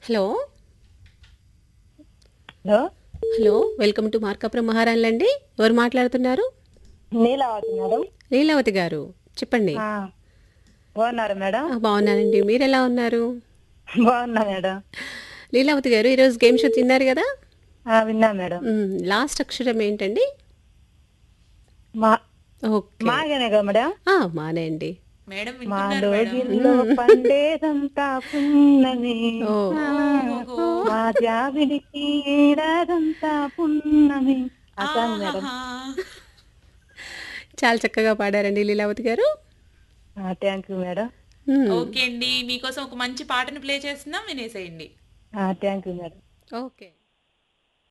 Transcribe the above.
Hello hello hello welcome to Markapuram మహారాణులు అండి ఎవరు మాట్లాడుతున్నారు నీలావతి మేడం లీలావతి గారు చెప్పండి ఆ, బాగున్నారా మేడం ఆ, బాగున్నానండి మీరు ఎలా ఉన్నారు బాగున్నా మేడం లీలావతి గారు ఈరోజు గేమ్ షో తిన్నారు కదా ఆ, విన్నా మేడం మ్, లాస్ట్ అక్షరం ఏంటండి మా ఓకే మాగనే కదా మేడం ఆ, మానే అండి మేడం మా వింటున్నారు మేడం లోగిల్లో పండేదంతా పున్నమి ఓ మా జాబిలికి ఏడాదంతా పున్నమి ఆ సాంగ్ మేడం ఆహా. చాలా చక్కగా పాడారండి Leelavathi garu thank you madam మ్, ఓకే అండి మీకోసం ఒక మంచి పాటను ప్లే చేస్తున్నాం వినేసేయండి థ్యాంక్ యూ మేడం ఓకే